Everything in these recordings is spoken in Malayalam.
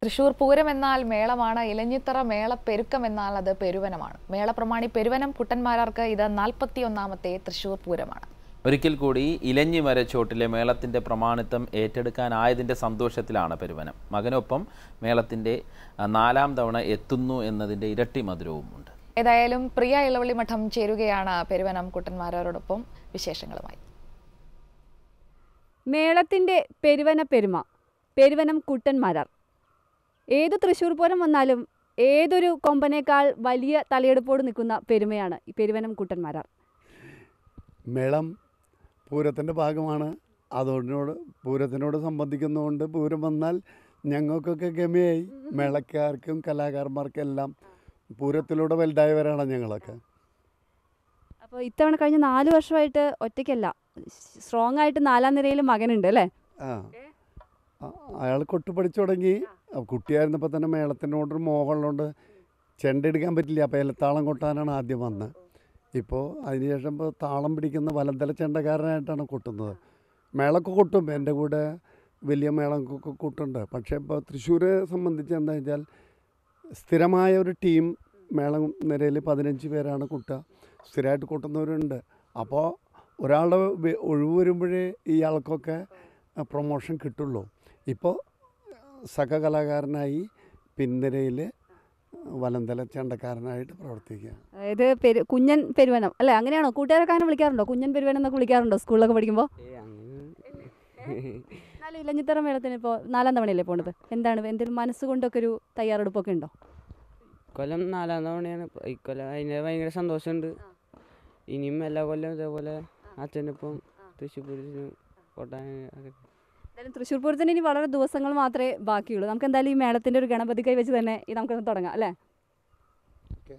തൃശൂർ പൂരം എന്നാൽ മേളമാണ് ഇലഞ്ഞിത്തറ മേളപ്പെരുക്കം എന്നാൽ അത് പെരുവനമാണ് മേളപ്രമാണി പെരുവനം കുട്ടന്മാരാർക്ക് ഇത് നാൽപ്പത്തിയൊന്നാമത്തെ തൃശൂർ പൂരമാണ് ഒരിക്കൽ കൂടി ഇലഞ്ഞി മരച്ചോട്ടിലെ മേളത്തിൻ്റെ പ്രമാണിത്വം ഏറ്റെടുക്കാനായതിൻ്റെ സന്തോഷത്തിലാണ് പെരുവനം മകനൊപ്പം മേളത്തിൻ്റെ ആ, നാലാം തവണ എത്തുന്നു എന്നതിൻ്റെ ഇരട്ടി മധുരവും ഉണ്ട് ഏതായാലും പ്രിയ ഇളവള്ളി മഠം ചേരുകയാണ് പെരുവനം കുട്ടന്മാരോടൊപ്പം വിശേഷങ്ങളുമായി മേളത്തിൻ്റെ പെരുവന പെരുമ പെരുവനം കുട്ടന്മാരാർ ഏത് തൃശ്ശൂർ പൂരം വന്നാലും ഏതൊരു കൊമ്പനേക്കാൾ വലിയ തലയെടുപ്പോട് നിൽക്കുന്ന പെരുമയാണ് ഈ പെരുവനം കുട്ടന്മാരാർ മേളം പൂരത്തിൻ്റെ ഭാഗമാണ് അതോടിനോട് പൂരത്തിനോട് സംബന്ധിക്കുന്നതുകൊണ്ട് പൂരം വന്നാൽ ഞങ്ങൾക്കൊക്കെ ഗമയായി മേളക്കാർക്കും കലാകാരന്മാർക്കും എല്ലാം പൂരത്തിലൂടെ വലുതായവരാണ് ഞങ്ങളൊക്കെ അപ്പോൾ ഇത്തവണ കഴിഞ്ഞ നാല് വർഷമായിട്ട് ഒറ്റയ്ക്കല്ല സ്ട്രോങ് ആയിട്ട് നാലാം നിരയിൽ മകനുണ്ട് അല്ലേ ആ അയാൾ കൊട്ടു പഠിച്ചു തുടങ്ങി ആ, കുട്ടിയായിരുന്നപ്പോൾ തന്നെ മേളത്തിനോടൊരു മോഹമുള്ളതുകൊണ്ട് ചെണ്ടെടുക്കാൻ പറ്റില്ല അപ്പോൾ ഇലത്താളം കൊട്ടാനാണ് ആദ്യം വന്നത് ഇപ്പോൾ അതിനുശേഷം ഇപ്പോൾ താളം പിടിക്കുന്ന വലന്തല ചെണ്ടക്കാരനായിട്ടാണ് കൊട്ടുന്നത് മേളമൊക്കെ കൊട്ടും എൻ്റെ കൂടെ വലിയ മേളമൊക്കെ കൊട്ടുണ്ട് പക്ഷേ ഇപ്പോൾ തൃശ്ശൂരെ സംബന്ധിച്ച് എന്താ വെച്ചാൽ സ്ഥിരമായ ഒരു ടീം മേളം നിരയിൽ പതിനഞ്ച് പേരാണ് കൊട്ടുക സ്ഥിരമായിട്ട് കൊട്ടുന്നവരുണ്ട് അപ്പോൾ ഒരാളുടെ വെ- ഒഴിവ് വരുമ്പോഴേ ഇയാൾക്കൊക്കെ പ്രൊമോഷൻ കിട്ടുള്ളൂ ഇപ്പോൾ സഹകലാകാരനായി പിൻനിരയിൽ വലന്തല ചെണ്ടക്കാരനായിട്ട് പ്രവർത്തിക്കുക അതായത് പെരു കുഞ്ഞൻ പെരുവനം അല്ലേ അങ്ങനെയാണോ കൂട്ടുകാരൊക്കെ അങ്ങനെ വിളിക്കാറുണ്ടോ കുഞ്ഞൻ പെരുവനം എന്നൊക്കെ വിളിക്കാറുണ്ടോ സ്കൂളിലൊക്കെ പഠിക്കുമ്പോൾ എന്നാലും ഇലഞ്ഞിത്തറ മേളത്തിന് ഇപ്പോൾ നാലാം തവണയല്ലേ പോണത് എന്താണ് എന്തെങ്കിലും മനസ്സുകൊണ്ടൊക്കെ ഒരു തയ്യാറെടുപ്പൊക്കെ ഉണ്ടോ കൊല്ലം നാലാം തവണയാണ് ഇപ്പൊ ഇക്കൊല്ലം അതിന് ഭയങ്കര സന്തോഷമുണ്ട് ഇനിയും എല്ലാ കൊല്ലം ഇതേപോലെ അച്ഛനൊപ്പം തൃശ്ശൂർ പൂരത്തിന് കൊട്ടാൻ ഒക്കെ എന്തായാലും തൃശ്ശൂർ പൂരത്തിന് ഇനി വളരെ ദിവസങ്ങൾ മാത്രമേ ബാക്കിയുള്ളൂ നമുക്ക് എന്തായാലും ഈ മേളത്തിൻ്റെ ഒരു ഗണപതി കൈ വെച്ച് തന്നെ ഈ നമുക്കൊന്ന് തുടങ്ങാം അല്ലേ ഓക്കെ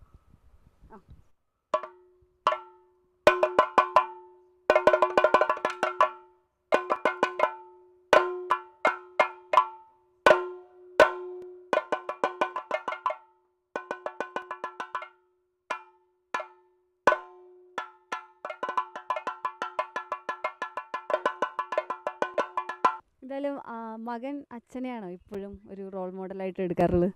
എന്തായാലും ആ, മകൻ അച്ഛനെയാണോ ഇപ്പോഴും ഒരു റോൾ മോഡലായിട്ട് എടുക്കാറുള്ളത്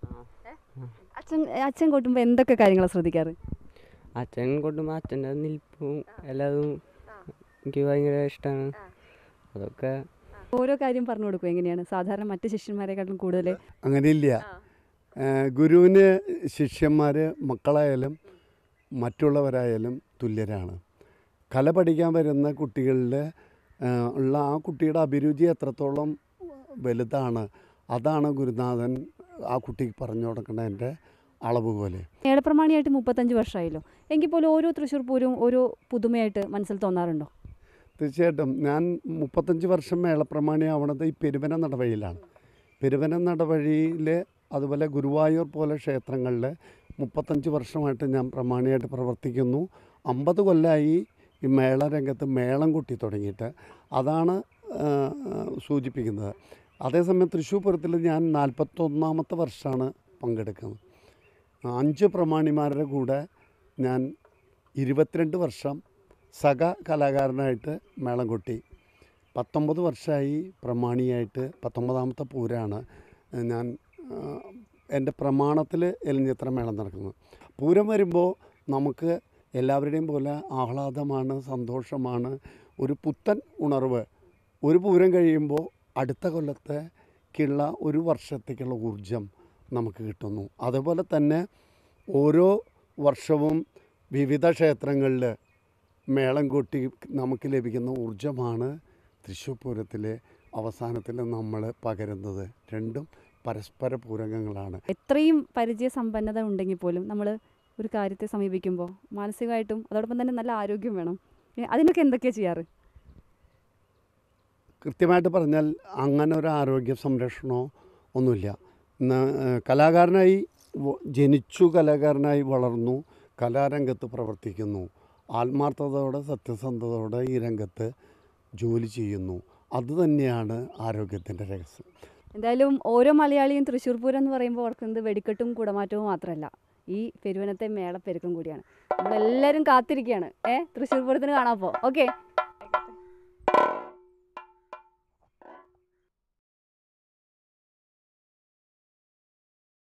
അച്ഛൻ അച്ഛൻ കൊട്ടുമ്പോൾ എന്തൊക്കെ കാര്യങ്ങളാണ് ശ്രദ്ധിക്കാറ് അച്ഛൻ കൊണ്ടുമ്പോൾ അച്ഛൻ്റെ നിൽപ്പും എല്ലാതും എനിക്ക് ഭയങ്കര ഇഷ്ടമാണ് അതൊക്കെ ഓരോ കാര്യം പറഞ്ഞു കൊടുക്കും എങ്ങനെയാണ് സാധാരണ മറ്റ് ശിഷ്യന്മാരെക്കാളും കൂടുതൽ അങ്ങനെയില്ല ഏഹ് ഗുരുവിന് ശിഷ്യന്മാർ മക്കളായാലും മറ്റുള്ളവരായാലും തുല്യരാണ് കല പഠിക്കാൻ വരുന്ന കുട്ടികളിൽ ഏഹ് ഉള്ള ആ കുട്ടിയുടെ അഭിരുചി എത്രത്തോളം വലുതാണ് അതാണ് ഗുരുനാഥൻ ആ കുട്ടിക്ക് പറഞ്ഞു കൊടുക്കുന്നതിൻ്റെ അളവ് പോലെ മേളപ്രമാണിയായിട്ട് മുപ്പത്തഞ്ച് വർഷമായല്ലോ എങ്കിൽ പോലും ഓരോ തൃശ്ശൂർ പൂരവും ഓരോ പുതുമയായിട്ട് മനസ്സിൽ തോന്നാറുണ്ടോ തീർച്ചയായിട്ടും ഞാൻ മുപ്പത്തഞ്ച് വർഷം മേളപ്രമാണിയാവണത് ഈ പെരുവന നടവഴിയിലാണ് പെരുവന നടവഴിയിൽ അതുപോലെ ഗുരുവായൂർ പോലെ ക്ഷേത്രങ്ങളിൽ മുപ്പത്തഞ്ച് വർഷമായിട്ട് ഞാൻ പ്രമാണിയായിട്ട് പ്രവർത്തിക്കുന്നു അമ്പത് കൊല്ലമായി ഈ മേള രംഗത്ത് മേളം കൂട്ടി തുടങ്ങിയിട്ട് അതാണ് ആ, സൂചിപ്പിക്കുന്നത് അതേസമയം തൃശ്ശൂർ പൂരത്തിൽ ഞാൻ നാൽപ്പത്തൊന്നാമത്തെ വർഷമാണ് പങ്കെടുക്കുന്നത് അഞ്ച് പ്രമാണിമാരുടെ കൂടെ ഞാൻ ഇരുപത്തിരണ്ട് വർഷം സഹ കലാകാരനായിട്ട് മേളം കൊട്ടി പത്തൊമ്പത് വർഷമായി പ്രമാണിയായിട്ട് പത്തൊമ്പതാമത്തെ പൂരമാണ് ഞാൻ ആ, എൻ്റെ പ്രമാണത്തിൽ എലിഞ്ഞിത്ര മേളം നടക്കുന്നത് പൂരം വരുമ്പോൾ നമുക്ക് എല്ലാവരുടെയും പോലെ ആഹ്ലാദമാണ് സന്തോഷമാണ് ഒരു പുത്തൻ ഉണർവ് ഒരു പൂരം കഴിയുമ്പോൾ അടുത്ത കൊല്ലത്തേക്കുള്ള ഒരു വർഷത്തേക്കുള്ള ഊർജം നമുക്ക് കിട്ടുന്നു അതുപോലെ തന്നെ ഓരോ വർഷവും വിവിധ ക്ഷേത്രങ്ങളിൽ മേളം കൊട്ടി നമുക്ക് ലഭിക്കുന്ന ഊർജമാണ് തൃശ്ശൂർ പൂരത്തിലെ അവസാനത്തിൽ നമ്മൾ പകരുന്നത് രണ്ടും പരസ്പര പൂരകങ്ങളാണ് എത്രയും പരിചയ സമ്പന്നത ഉണ്ടെങ്കിൽ പോലും നമ്മൾ ഒരു കാര്യത്തെ സമീപിക്കുമ്പോൾ മാനസികമായിട്ടും അതോടൊപ്പം തന്നെ നല്ല ആരോഗ്യം വേണം ഏ, അതിനൊക്കെ എന്തൊക്കെയാണ് ചെയ്യാറ് കൃത്യമായിട്ട് പറഞ്ഞാൽ അങ്ങനെ ഒരു ആരോഗ്യ സംരക്ഷണമോ ഒന്നുമില്ല ഇന്ന് ഏഹ്, കലാകാരനായി വ- ജനിച്ചു കലാകാരനായി വളർന്നു കലാരംഗത്ത് പ്രവർത്തിക്കുന്നു ആത്മാർത്ഥതയോടെ സത്യസന്ധതയോടെ ഈ രംഗത്ത് ജോലി ചെയ്യുന്നു അതുതന്നെയാണ് ആരോഗ്യത്തിൻ്റെ രഹസ്യം എന്തായാലും ഓരോ മലയാളിയും തൃശ്ശൂർ പൂരം എന്ന് പറയുമ്പോൾ ഓർക്കുന്നത് വെടിക്കെട്ടും കുടമാറ്റവും മാത്രമല്ല ഈ പെരുവനത്തെ മേളപ്പെരുക്കും കൂടിയാണ് നമ്മളെല്ലാവരും കാത്തിരിക്കുകയാണ് ഏ തൃശ്ശൂർ പൂരത്തിന് കാണാൻ പോ ഓക്കെ